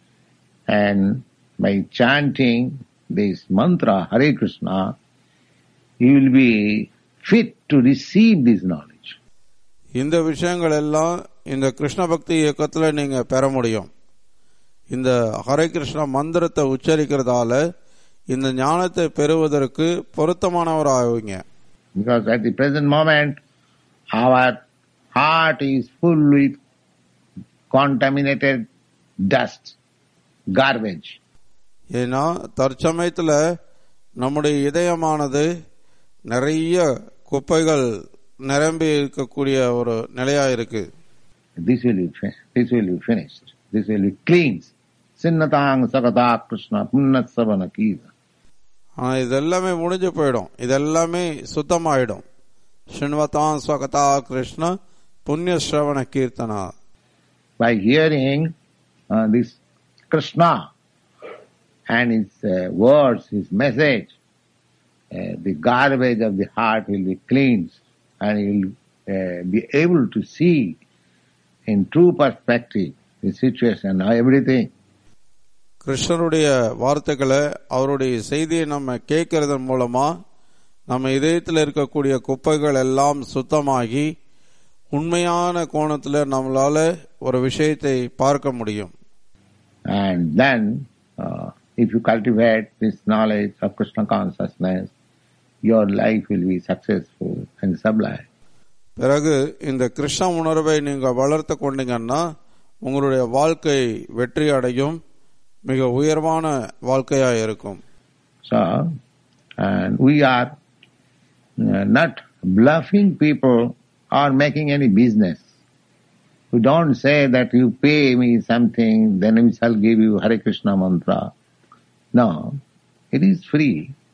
[SPEAKER 3] And by chanting this mantra, Hare Krishna, you will be fit to receive this knowledge.
[SPEAKER 2] இந்த விஷயங்கள் எல்லாம் இந்த கிருஷ்ண பக்தி இயக்கத்துல நீங்க பெற முடியும் இந்த ஹரே கிருஷ்ண மந்திரத்தை உச்சரிக்கிறதால இந்த ஞானத்தை பெறுவதற்கு பொருத்தமானவர் ஆவீங்க
[SPEAKER 3] Because at the present moment, our heart is full with contaminated dust, garbage.
[SPEAKER 2] ஏன்னா தற்சமயத்துல நம்முடைய இதயமானது நிறைய குப்பைகள் நிரம்பி இருக்கக்கூடிய ஒரு நிலையா இருக்கு
[SPEAKER 3] This will be, fi- this will be finished. This will be cleansed. Sinnatang sakata Krishna punnat savana kiva.
[SPEAKER 2] ஆனா இது எல்லாமே முடிஞ்சு போயிடும் இது எல்லாமே சுத்தமாயிடும் ஸ்ரீன்வதான் ஸ்வகதா கிருஷ்ண புண்ணிய ஸ்ரவண Keerthana
[SPEAKER 3] By hearing uh, this Krishna and his uh, words, his message, uh, the garbage of the heart will be cleansed and you will uh, be able to see in true perspective the situation, everything.
[SPEAKER 2] கிருஷ்ணருடைய வார்த்தைகளை அவருடைய செய்தியை நம்ம கேட்கறதன் மூலமா நம்ம இதயத்தில் இருக்கக்கூடிய குப்பைகள் எல்லாம் சுத்தமாகி உண்மையான கோணத்துல நம்மளால ஒரு விஷயத்தை பார்க்க முடியும்
[SPEAKER 3] And then, uh, if you cultivate this knowledge of Krishna consciousness, your life will be successful and sublime.
[SPEAKER 2] பிறகு இந்த கிருஷ்ண உணர்வை நீங்க வளர்த்து கொண்டீங்கன்னா உங்களுடைய வாழ்க்கை வெற்றி அடையும் மிக உயர்வான வாழ்க்கையா இருக்கும்
[SPEAKER 3] So, and we are uh, not bluffing people or making any business. We don't say that you pay me something, then we shall give you Hare Krishna mantra. No, it is free.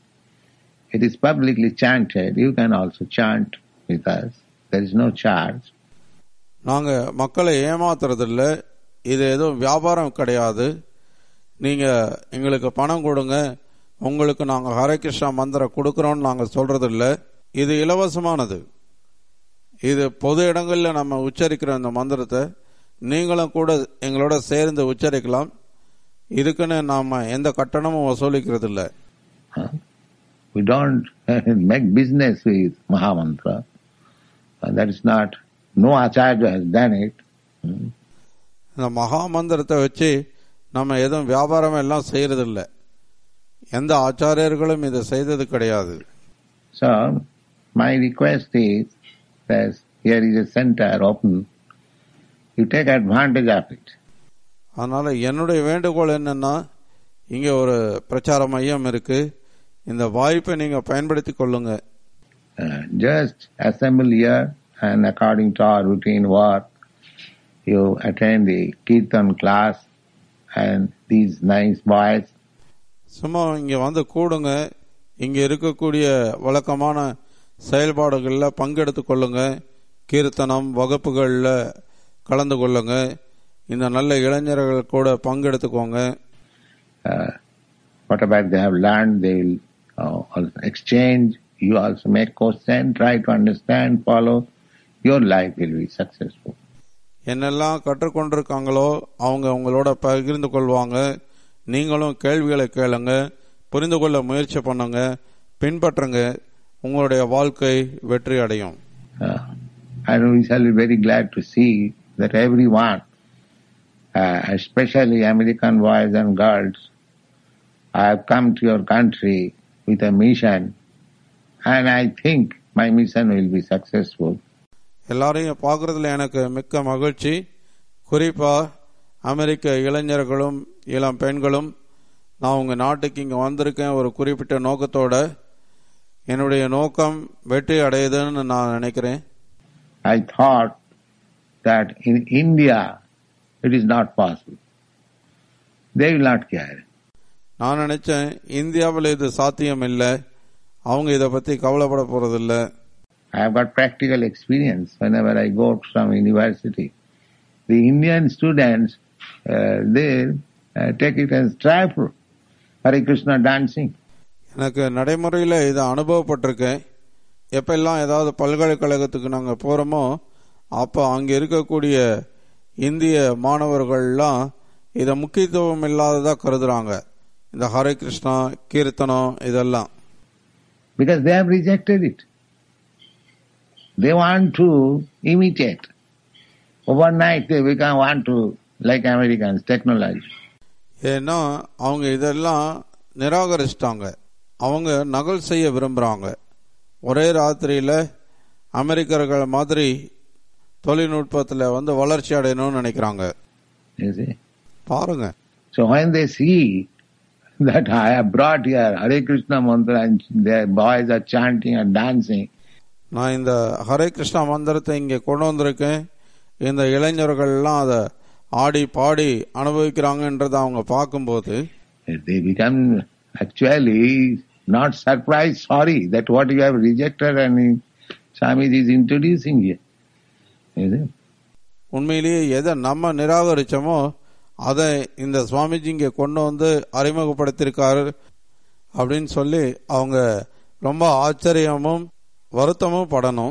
[SPEAKER 3] It is publicly chanted. You can also chant with us. There is no charge.
[SPEAKER 2] நாங்க மக்களை ஏமாத்துறதில்ல இது எதுவும் வியாபாரம் கிடையாது நீங்க எங்களுக்கு பணம் கொடுங்க உங்களுக்கு நாங்க ஹரே கிருஷ்ணா மந்திரம் கொடுக்கறோம்னு நாங்க சொல்றது இல்ல இது இலவசமானது இது பொது இடங்கள்ல நம்ம உச்சரிக்கிற இந்த மந்திரத்தை நீங்களும் கூட எங்களோட சேர்ந்து உச்சரிக்கலாம் இதுக்குன்னு நாம எந்த கட்டணமும் வசூலிக்கிறது இல்ல
[SPEAKER 3] Huh? We don't make business with Mahamantra. And that is not, no Acharya has done it. Hmm.
[SPEAKER 2] இந்த மகா மந்திரத்தை வச்சு நம்ம எதுவும் வியாபாரம் எல்லாம் செய்யறது இல்ல எந்த ஆச்சாரியர்களும் இதை செய்தது கிடையாது
[SPEAKER 3] So, my request is that here is a center open. You take advantage of it.
[SPEAKER 2] அதனால என்னுடைய வேண்டுகோள் என்னன்னா இங்க ஒரு பிரச்சார மையம் இருக்கு இந்த வாய்ப்பை நீங்க பயன்படுத்தி கொள்ளுங்க
[SPEAKER 3] Uh, just assemble here and according to our routine work, you attend the Kirtan class and these nice boys,
[SPEAKER 2] சும்மா இங்க வந்து கூடுங்க இங்க இருக்கக்கூடிய வழக்கமான செயல்பாடுகள்ல பங்கெடுத்து கொள்ளுங்க கீர்த்தனம் வகுப்புகள்ல கலந்து கொள்ளுங்க இந்த நல்ல இளைஞர்கள் கூட பங்கெடுத்துக்கோங்க
[SPEAKER 3] uh, whatever they have learned, they will uh, also exchange. You also make question, try to understand, follow. Your life will be successful.
[SPEAKER 2] என்னெல்லாம் கற்றுக்கொண்டிருக்காங்களோ அவங்க உங்களோட பகிர்ந்து கொள்வாங்க நீங்களும் கேள்விகளை கேளுங்க புரிந்து கொள்ள முயற்சி பண்ணுங்க பின்பற்றுங்க உங்களுடைய வாழ்க்கை வெற்றி அடையும்
[SPEAKER 3] Uh, and we shall be very glad to see that everyone, uh, especially American boys and girls, have come to your country with a mission, and I think my mission will be successful.
[SPEAKER 2] எல்லாரையும் பார்க்கறதுல எனக்கு மிக்க மகிழ்ச்சி குறிப்பா அமெரிக்க இளைஞர்களும் இளம் பெண்களும் நான் உங்க நாட்டுக்கு இங்க வந்திருக்கேன் ஒரு குறிப்பிட்ட நோக்கத்தோட என்னுடைய நோக்கம் வெற்றி அடையுதுன்னு நான் நினைக்கிறேன்
[SPEAKER 3] I thought that in India it is not possible. They will not care.
[SPEAKER 2] நான் நினைச்சேன் இந்தியாவில் இது சாத்தியம் இல்லை அவங்க இதை பத்தி கவலைப்பட போறதில்ல
[SPEAKER 3] I have got practical experience whenever I go to some university. The Indian students, uh, they uh, take it as trifle. Hare Krishna dancing.
[SPEAKER 2] எனக்கு நடைமுறையில் இதை அனுபவப்பட்டிருக்கேன் எப்பெல்லாம் ஏதாவது பல்கலைக்கழகத்துக்கு நாங்கள் போகிறோமோ அப்போ அங்கே இருக்கக்கூடிய இந்திய மாணவர்கள்லாம் இதை முக்கியத்துவம் இல்லாததாக கருதுறாங்க இந்த ஹரே கிருஷ்ணா கீர்த்தனம் இதெல்லாம்
[SPEAKER 3] Because they have rejected it. They want to imitate. Overnight they become want to, like Americans, technology.
[SPEAKER 2] ஏன்னா அவங்க இதெல்லாம் நிராகரிச்சிட்டாங்க அவங்க நகல் செய்ய விரும்புகிறாங்க ஒரே ராத்திரியில் அமெரிக்கர்கள் மாதிரி தொழில்நுட்பத்தில் வந்து வளர்ச்சி அடையணும்னு நினைக்கிறாங்க
[SPEAKER 3] You see?
[SPEAKER 2] பாருங்க
[SPEAKER 3] So when they see that I have brought here Hare Krishna mantra and their boys are chanting and dancing,
[SPEAKER 2] நான் இந்த ஹரே கிருஷ்ணா மந்திரத்தை இங்கே கொண்டு வந்திருக்கேன் இந்த இளைஞர்கள்லாம் அதை ஆடி பாடி அனுபவிக்கிறாங்கன்றதை அவங்க பார்க்கும்போது
[SPEAKER 3] they become actually not surprised, sorry that what you have rejected and Swamiji is introducing here. You see?
[SPEAKER 2] உண்மையிலேயே எதை நம்ம நிராகரிச்சோமோ அதை இந்த சுவாமிஜி இங்கே கொண்டு வந்து அறிமுகப்படுத்தியிருக்காரு அப்படின்னு சொல்லி அவங்க ரொம்ப ஆச்சரியமும் வருத்தமும் படணும்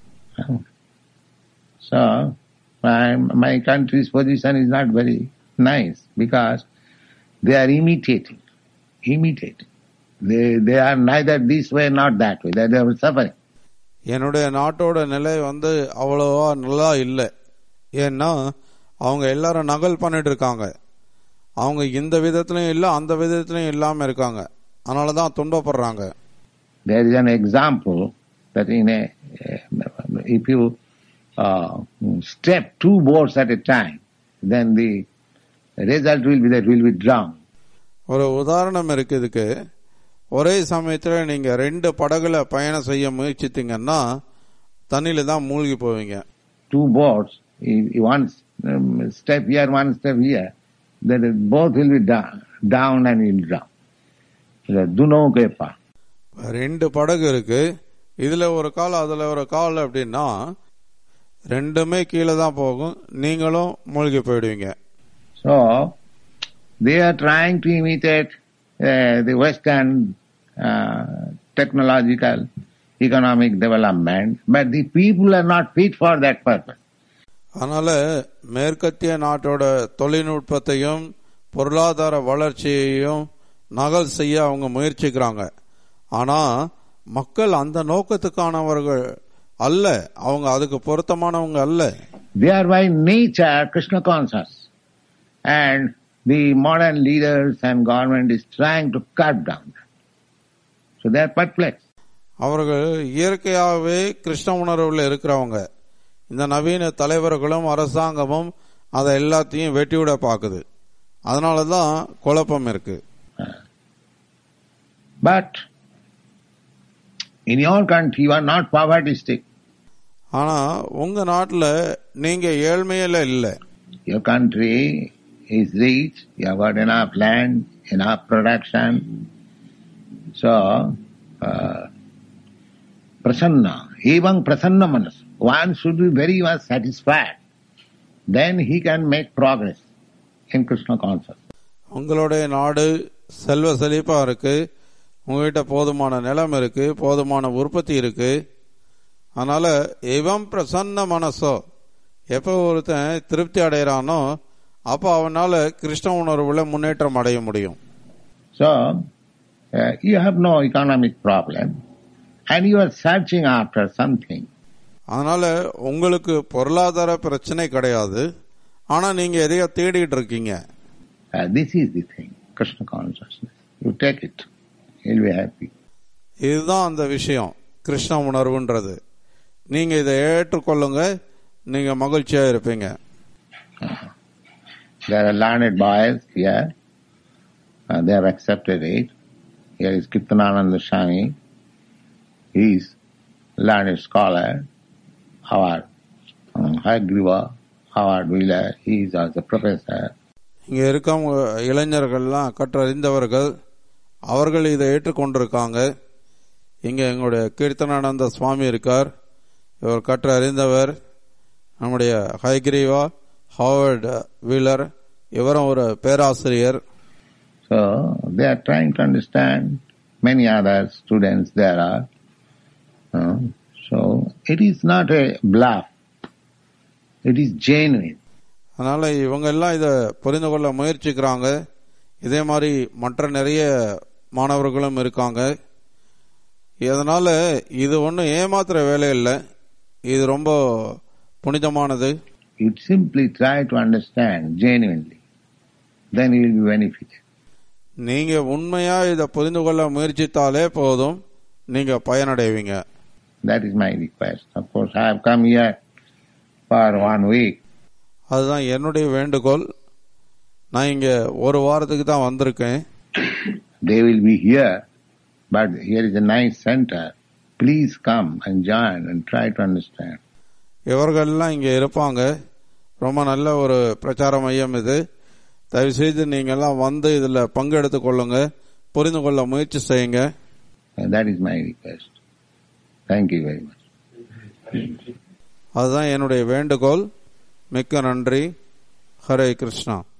[SPEAKER 3] So, my, my country's position is not very nice because they are imitating, imitating. They, they are neither this way nor that way. They, they are suffering.
[SPEAKER 2] என்னுடைய நாட்டோட நிலை வந்து அவ்வளவா நல்லா இல்லை ஏன்னா அவங்க எல்லாரும் நகல் பண்ணிட்டு இருக்காங்க அவங்க இந்த விதத்திலையும் இல்லை அந்த விதத்திலையும் இல்லாம இருக்காங்க அதனால தான் துன்பப்படுறாங்க
[SPEAKER 3] There is an example that in a, if you uh, step two boats at a time, then the result will be that will be drowned.
[SPEAKER 2] ஒரு உதாரணம் இருக்கு இதுக்கு ஒரே சமயத்துல நீங்க ரெண்டு படகுல பயணம் செய்ய முயற்சித்தீங்கன்னா தண்ணியில தான் மூழ்கி போவீங்க
[SPEAKER 3] Two boats, if if one um, step here, one step here, then both will be down, down and will drown. The Duno Kepa.
[SPEAKER 2] ரெண்டு படகு இருக்கு இதுல ஒரு கால் அதுல ஒரு கால் அப்படின்னா ரெண்டுமே கீழே தான் போகும் நீங்களும் மூழ்கி போயிடுவீங்க
[SPEAKER 3] So, they are trying to imitate uh, the Western uh, technological economic development, but the people are not fit for that purpose.
[SPEAKER 2] அதனால மேற்கத்திய நாட்டோட தொழில்நுட்பத்தையும் பொருளாதார வளர்ச்சியையும் நகல் செய்ய அவங்க முயற்சிக்கிறாங்க ஆனா மக்கள் அந்த நோக்கத்துக்கானவர்கள் அல்ல அவங்க அதுக்கு பொருத்தமானவங்க அல்ல
[SPEAKER 3] They are by nature Krishna conscious. And the modern leaders and government is trying to cut down that. So they are perplexed.
[SPEAKER 2] அவர்கள் இயற்கையாகவே கிருஷ்ண உணர்வுல இருக்கிறவங்க இந்த நவீன தலைவர்களும் அரசாங்கமும் அதை எல்லாத்தையும் வெட்டிவிட பார்க்குது அதனால தான் குழப்பம் இருக்கு
[SPEAKER 3] But In your country, you are not poverty
[SPEAKER 2] ஆனா உங்க நாட்டுல நீங்க ஏழ்மையில இல்ல
[SPEAKER 3] Your country is rich, you have got enough land, enough production. So, uh, prasanna, even prasanna manas, one should be very much satisfied. Then he can make progress in Krishna consciousness.
[SPEAKER 2] உங்களுடைய நாடு செல்வ செழிப்பா இருக்கு உங்ககிட்ட போதுமான நிலம் இருக்கு போதுமான உற்பத்தி இருக்கு அதனால இவம் பிரசன்ன மனசோ எப்போ ஒருத்தன் திருப்தி அடைகிறானோ அப்போ அவனால கிருஷ்ண உணர்வுல முன்னேற்றம் அடைய முடியும்
[SPEAKER 3] So, uh, you have no economic problem and you are searching after something.
[SPEAKER 2] அதனால உங்களுக்கு பொருளாதார பிரச்சனை கிடையாது ஆனா நீங்க எதையோ தேடிட்டு இருக்கீங்க
[SPEAKER 3] Uh, this is the thing, Krishna consciousness. You take it, you'll be happy.
[SPEAKER 2] இதுதான் அந்த விஷயம் கிருஷ்ண உணர்வுன்றது நீங்க இதை ஏற்றுக்கொள்ளுங்க நீங்க மகிழ்ச்சியா இருப்பீங்க
[SPEAKER 3] There are learned boys here. Uh, they have accepted it. Here is Kirtanananda Swami. He is learned scholar. Our um, Hagriva, Howard Wheeler, he is also professor.
[SPEAKER 2] இங்க இருக்கவங்க இளைஞர்கள்லாம் கற்றறிந்தவர்கள் அவர்கள் இதை ஏற்றுக்கொண்டிருக்காங்க இங்க எங்களுடைய கீர்த்தனானந்த சுவாமி இருக்கார் இவர் கற்றறிந்தவர் நம்முடைய ஹைகிரீவா ஹாவர்ட் வீலர் இவரும் ஒரு பேராசிரியர்
[SPEAKER 3] So they are trying to understand. Many other students there are. Uh, so it is not a bluff. It is genuine.
[SPEAKER 2] அதனால இவங்க எல்லாம் இதை புரிந்து கொள்ள முயற்சிக்கிறாங்க இதே மாதிரி மற்ற நிறைய மாணவர்களும் இருக்காங்க இதனால இது ஒன்றும் ஏமாத்துற வேலை இல்லை இது ரொம்ப புனிதமானது
[SPEAKER 3] You simply try to understand genuinely. Then you will be benefited.
[SPEAKER 2] நீங்க உண்மையா இதை புரிந்து கொள்ள முயற்சித்தாலே போதும் நீங்க பயனடைவீங்க
[SPEAKER 3] That is my request. Of course, I have come here for one week.
[SPEAKER 2] அதுதான் என்னுடைய வேண்டுகோள் நான் இங்க ஒரு வாரத்துக்கு தான் வந்திருக்கேன்
[SPEAKER 3] They will be here, but here is a nice center. Please come and join and try to understand.
[SPEAKER 2] இவர்கள்லாம் இங்க இருப்பாங்க ரொம்ப நல்ல ஒரு பிரச்சார மையம் இது தயவு செய்து நீங்க எல்லாம் வந்து இதுல பங்கெடுத்துக் கொள்ளுங்க புரிந்து கொள்ள முயற்சி செய்யுங்க
[SPEAKER 3] And that is my request. Thank you very much.
[SPEAKER 2] அதுதான் என்னுடைய வேண்டுகோள் மிக்க நன்றி ஹரே கிருஷ்ணா